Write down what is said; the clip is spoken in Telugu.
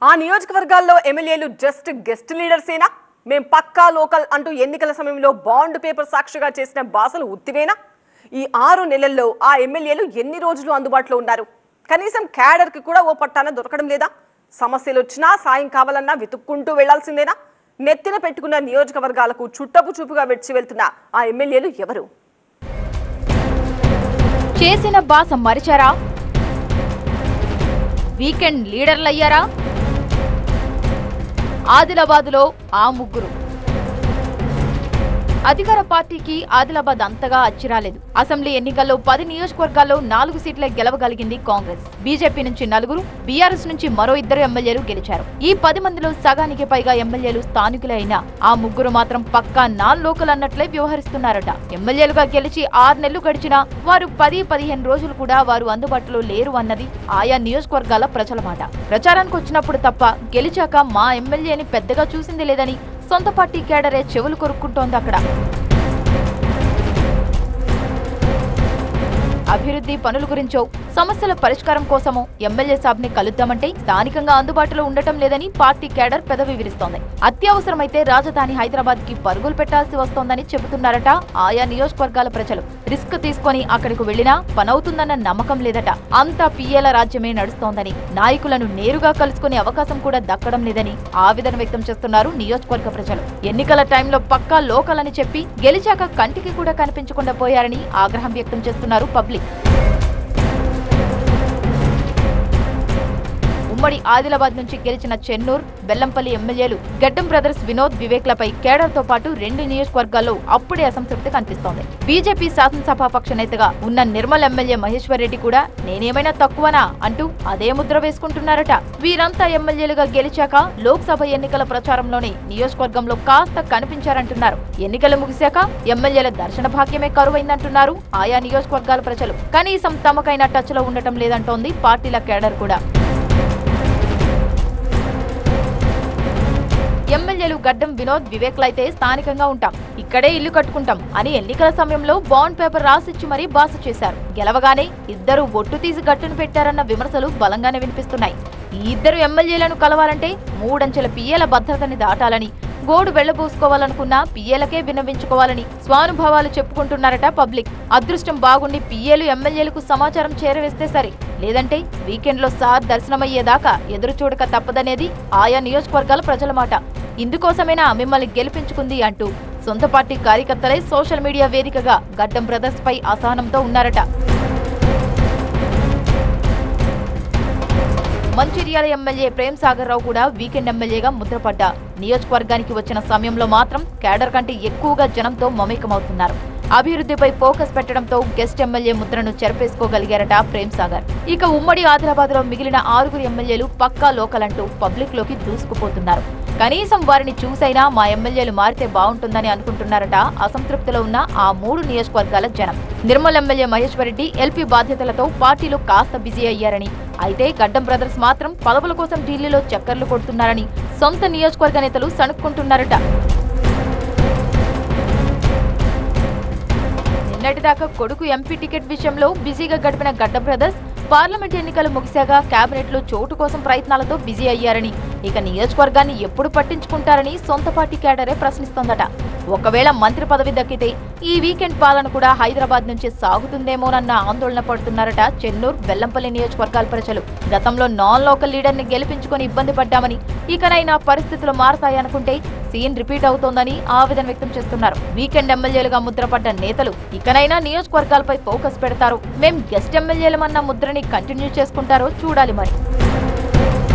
ఆ నియోజకవర్గాల్లో ఎమ్మెల్యేలు జస్ట్ గెస్ట్ లీడర్సేనా మేం పక్కా లోకల్ అంటూ ఎన్నికల సమయంలో బాండ్ పేపర్ సాక్షిగా చేసిన బాసలు ఉత్తివేనా ఈ ఆరు నెలల్లో ఆ ఎమ్మెల్యేలు ఎన్ని రోజులు అందుబాటులో ఉన్నారు కనీసం క్యాడర్కి కూడా ఓ పట్టాన దొరకడం లేదా సమస్యలు వచ్చినా సాయం కావాలన్నా వెతుక్కుంటూ వెళ్లాల్సిందేనా నెత్తిన పెట్టుకున్న నియోజకవర్గాలకు చుట్టపు చూపుగా వెడిచి వెళ్తున్న ఆ ఎమ్మెల్యేలు ఎవరు చేసిన బాస మరిచారా వీకెండ్ లీడర్లయ్యారా ఆదిలాబాద్లో ఆ ముగ్గురు అధికార పార్టీకి ఆదిలాబాద్ అంతగా అచ్చిరాలేదు అసెంబ్లీ ఎన్నికల్లో పది నియోజకవర్గాల్లో నాలుగు సీట్లే గెలవగలిగింది కాంగ్రెస్ బీజేపీ నుంచి నలుగురు బీఆర్ఎస్ నుంచి మరో ఇద్దరు ఎమ్మెల్యేలు గెలిచారు ఈ పది మందిలో సగానికి పైగా ఎమ్మెల్యేలు స్థానికులే అయినా ఆ ముగ్గురు మాత్రం పక్కా నాన్ లోకల్ అన్నట్లే వ్యవహరిస్తున్నారట ఎమ్మెల్యేలుగా గెలిచి ఆరు నెలలు గడిచినా వారు పది పదిహేను రోజులు కూడా వారు అందుబాటులో లేరు అన్నది ఆయా నియోజకవర్గాల ప్రజల మాట ప్రచారానికి వచ్చినప్పుడు తప్ప గెలిచాక మా ఎమ్మెల్యేని పెద్దగా చూసింది లేదని సొంత పార్టీ కేడరే చెవులు కొరుక్కుంటోంది అక్కడ అభివృద్ధి పనుల గురించో సమస్యల పరిష్కారం కోసమో ఎమ్మెల్యే సాబ్ని కలుద్దామంటే స్థానికంగా అందుబాటులో ఉండటం లేదని పార్టీ కేడర్ పెదవి విరుస్తోంది అత్యవసరమైతే రాజధాని హైదరాబాద్ కి పరుగులు పెట్టాల్సి వస్తోందని చెబుతున్నారట ఆయా నియోజకవర్గాల ప్రజలు రిస్క్ తీసుకొని అక్కడికి వెళ్లినా పనవుతుందన్న నమ్మకం లేదట అంతా పిఏల రాజ్యమే నడుస్తోందని నాయకులను నేరుగా కలుసుకునే అవకాశం కూడా దక్కడం లేదని ఆవేదన వ్యక్తం చేస్తున్నారు నియోజకవర్గ ప్రజలు ఎన్నికల టైంలో పక్కా లోకల్ అని చెప్పి గెలిచాక కంటికి కూడా కనిపించకుండా పోయారని ఆగ్రహం వ్యక్తం చేస్తున్నారు పబ్లిక్ ఉమ్మడి ఆదిలాబాద్ నుంచి గెలిచిన చెన్నూర్ బెల్లంపల్లి ఎమ్మెల్యేలు గడ్డం బ్రదర్స్ వినోద్ వివేక్లపై కేడర్తో పాటు రెండు నియోజకవర్గాల్లో అప్పుడే అసంతృప్తి కనిపిస్తోంది బీజేపీ శాసనసభాపక్ష నేతగా ఉన్న నిర్మల్ ఎమ్మెల్యే మహేశ్వర్ రెడ్డి కూడా నేనేమైనా తక్కువనా అంటూ అదే ముద్ర వేసుకుంటున్నారట వీరంతా ఎమ్మెల్యేలుగా గెలిచాక లోక్సభ ఎన్నికల ప్రచారంలోనే నియోజకవర్గంలో కాస్త కనిపించారంటున్నారు ఎన్నికలు ముగిశాక ఎమ్మెల్యేల దర్శన భాగ్యమే కరువైందంటున్నారు ఆయా నియోజకవర్గాల ప్రజలు కనీసం తమకైనా టచ్ లో ఉండటం లేదంటోంది పార్టీల కేడర్ కూడా ఎమ్మెల్యేలు గడ్డం వినోద్ వివేక్లైతే స్థానికంగా ఉంటాం ఇక్కడే ఇల్లు కట్టుకుంటాం అని ఎన్నికల సమయంలో బాండ్ పేపర్ రాసిచ్చి మరీ బాస చేశారు గెలవగానే ఇద్దరు ఒట్టు తీసి గట్టును పెట్టారన్న విమర్శలు బలంగానే వినిపిస్తున్నాయి ఈ ఇద్దరు ఎమ్మెల్యేలను కలవాలంటే మూడంచెల పియ్యల భద్రతని దాటాలని గోడు వెళ్లబోసుకోవాలనుకున్నా పియ్యలకే విన్నవించుకోవాలని స్వానుభవాలు చెప్పుకుంటున్నారట పబ్లిక్ అదృష్టం బాగుండి పియ్యలు ఎమ్మెల్యేలకు సమాచారం చేరవేస్తే సరే లేదంటే వీకెండ్లో సార్ దర్శనమయ్యేదాకా ఎదురు చూడక తప్పదనేది ఆయా నియోజకవర్గాల ప్రజల మాట ఇందుకోసమేనా మిమ్మల్ని గెలిపించుకుంది అంటూ సొంత పార్టీ కార్యకర్తలే సోషల్ మీడియా వేదికగా గడ్డం బ్రదర్స్ పై అసహనంతో ఉన్నారట మంచిర్యాల ఎమ్మెల్యే ప్రేమ్ సాగర్ రావు కూడా వీకెండ్ ఎమ్మెల్యేగా ముద్రపడ్డా నియోజకవర్గానికి వచ్చిన సమయంలో మాత్రం కేడర్ కంటే ఎక్కువగా జనంతో మమేకమవుతున్నారు అభివృద్ధిపై ఫోకస్ పెట్టడంతో గెస్ట్ ఎమ్మెల్యే ముద్రను చెరపేసుకోగలిగారట ప్రేమ్ సాగర్ ఇక ఉమ్మడి ఆదిలాబాద్ లో మిగిలిన ఆరుగురు ఎమ్మెల్యేలు పక్కా లోకల్ అంటూ పబ్లిక్ లోకి దూసుకుపోతున్నారు కనీసం వారిని చూసైనా మా ఎమ్మెల్యేలు మారితే బాగుంటుందని అనుకుంటున్నారట అసంతృప్తిలో ఉన్న ఆ మూడు నియోజకవర్గాల జనం నిర్మల్ ఎమ్మెల్యే మహేశ్వర్ రెడ్డి ఎల్పీ బాధ్యతలతో పార్టీలో కాస్త బిజీ అయ్యారని అయితే గడ్డం బ్రదర్స్ మాత్రం పదవుల కోసం ఢిల్లీలో చక్కర్లు కొడుతున్నారని సొంత నియోజకవర్గ నేతలు సణుక్కుంటున్నారట నిన్నటిదాకా కొడుకు ఎంపీ టికెట్ విషయంలో బిజీగా గడిపిన గడ్డ బ్రదర్స్ పార్లమెంట్ ఎన్నికలు ముగిశాక కేబినెట్ లో చోటు కోసం ప్రయత్నాలతో బిజీ అయ్యారని ఇక నియోజకవర్గాన్ని ఎప్పుడు పట్టించుకుంటారని సొంత పార్టీ కేడరే ప్రశ్నిస్తోందట ఒకవేళ మంత్రి పదవి దక్కితే ఈ వీకెండ్ పాలన కూడా హైదరాబాద్ నుంచి సాగుతుందేమోనన్న ఆందోళన పడుతున్నారట చెన్నూరు బెల్లంపల్లి నియోజకవర్గాల ప్రజలు గతంలో నాన్ లోకల్ లీడర్ ని గెలిపించుకొని ఇబ్బంది పడ్డామని ఇకనైనా పరిస్థితులు మారతాయనుకుంటే సీన్ రిపీట్ అవుతోందని ఆవేదన వ్యక్తం చేస్తున్నారు వీకెండ్ ఎమ్మెల్యేలుగా ముద్రపడ్డ నేతలు ఇకనైనా నియోజకవర్గాలపై ఫోకస్ పెడతారు మేం గెస్ట్ ఎమ్మెల్యేలమన్న ముద్రని కంటిన్యూ చేసుకుంటారో చూడాలి మరి